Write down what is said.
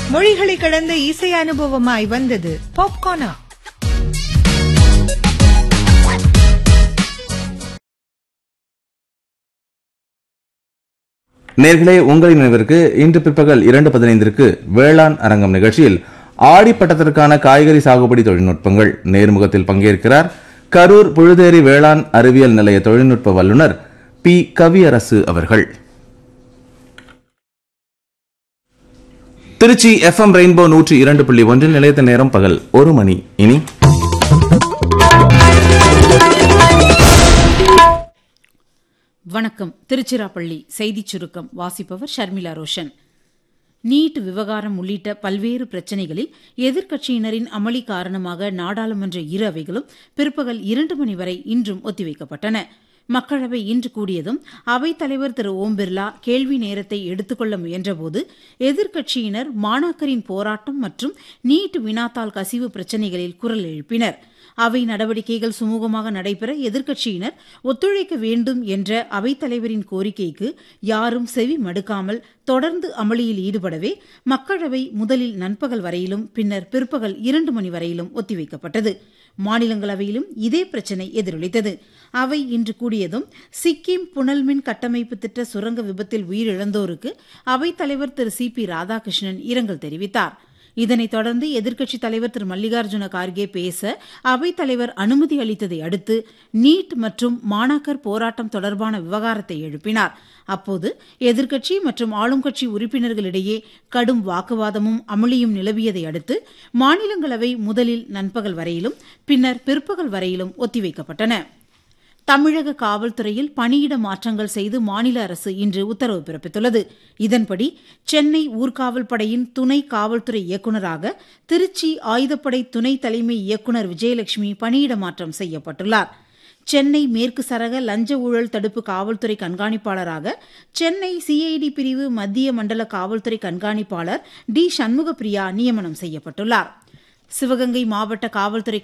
மொழிகளை கடந்த இசை அனுபவமாய் வந்தது பாப்கார்னா நேர்களே உங்களின் நினைவிற்கு இன்று பிற்பகல் இரண்டு பதினைந்திற்கு வேளாண் அரங்கம் நிகழ்ச்சியில் ஆடிப்பட்டத்திற்கான காய்கறி சாகுபடி தொழில்நுட்பங்கள் நேர்முகத்தில் பங்கேற்கிறார் கரூர் புழுதேரி வேளாண் அறிவியல் நிலைய தொழில்நுட்ப வல்லுநர் பி கவியரசு அவர்கள் திருச்சி எஃப்எம் ரெயின்போ நூற்றி இரண்டு புள்ளி ஒன்றில் நிலையத்த நேரம் பகல் ஒரு மணி இனி வணக்கம் திருச்சிராப்பள்ளி செய்திச் சுருக்கம் வாசிப்பவர் ஷர்மிளா ரோஷன் நீட் விவகாரம் உள்ளிட்ட பல்வேறு பிரச்சினைகளில் எதிர்க்கட்சியினரின் அமளி காரணமாக நாடாளுமன்ற இரு அவைகளும் பிற்பகல் இரண்டு மணி வரை இன்றும் ஒத்திவைக்கப்பட்டன மக்களவை இன்று கூடியதும் அவைத்தலைவர் திரு ஓம் பிர்லா கேள்வி நேரத்தை எடுத்துக்கொள்ள முயன்றபோது எதிர்க்கட்சியினர் மாணாக்கரின் போராட்டம் மற்றும் நீட் வினாத்தாள் கசிவு பிரச்சினைகளில் குரல் எழுப்பினர் அவை நடவடிக்கைகள் சுமூகமாக நடைபெற எதிர்க்கட்சியினர் ஒத்துழைக்க வேண்டும் என்ற அவைத்தலைவரின் கோரிக்கைக்கு யாரும் செவி மடுக்காமல் தொடர்ந்து அமளியில் ஈடுபடவே மக்களவை முதலில் நண்பகல் வரையிலும் பின்னர் பிற்பகல் இரண்டு மணி வரையிலும் ஒத்திவைக்கப்பட்டது மாநிலங்களவையிலும் இதே பிரச்சினை எதிரொலித்தது அவை இன்று கூடியதும் சிக்கிம் புனல்மின் கட்டமைப்பு திட்ட சுரங்க விபத்தில் உயிரிழந்தோருக்கு அவைத்தலைவர் திரு சி பி ராதாகிருஷ்ணன் இரங்கல் தெரிவித்தார் இதனைத் தொடர்ந்து எதிர்க்கட்சித் தலைவர் திரு மல்லிகார்ஜுன கார்கே பேச அவைத்தலைவர் அனுமதி அளித்ததை அடுத்து நீட் மற்றும் மாணாக்கர் போராட்டம் தொடர்பான விவகாரத்தை எழுப்பினார் அப்போது எதிர்க்கட்சி மற்றும் ஆளும் கட்சி உறுப்பினர்களிடையே கடும் வாக்குவாதமும் அமளியும் நிலவியதை அடுத்து மாநிலங்களவை முதலில் நண்பகல் வரையிலும் பின்னர் பிற்பகல் வரையிலும் ஒத்திவைக்கப்பட்டன தமிழக காவல்துறையில் பணியிட மாற்றங்கள் செய்து மாநில அரசு இன்று உத்தரவு பிறப்பித்துள்ளது இதன்படி சென்னை ஊர்காவல் படையின் துணை காவல்துறை இயக்குநராக திருச்சி ஆயுதப்படை துணை தலைமை இயக்குநர் விஜயலட்சுமி பணியிட மாற்றம் செய்யப்பட்டுள்ளார் சென்னை மேற்கு சரக லஞ்ச ஊழல் தடுப்பு காவல்துறை கண்காணிப்பாளராக சென்னை சிஐடி பிரிவு மத்திய மண்டல காவல்துறை கண்காணிப்பாளர் டி சண்முகப்பிரியா நியமனம் செய்யப்பட்டுள்ளார் சிவகங்கை மாவட்ட காவல்துறை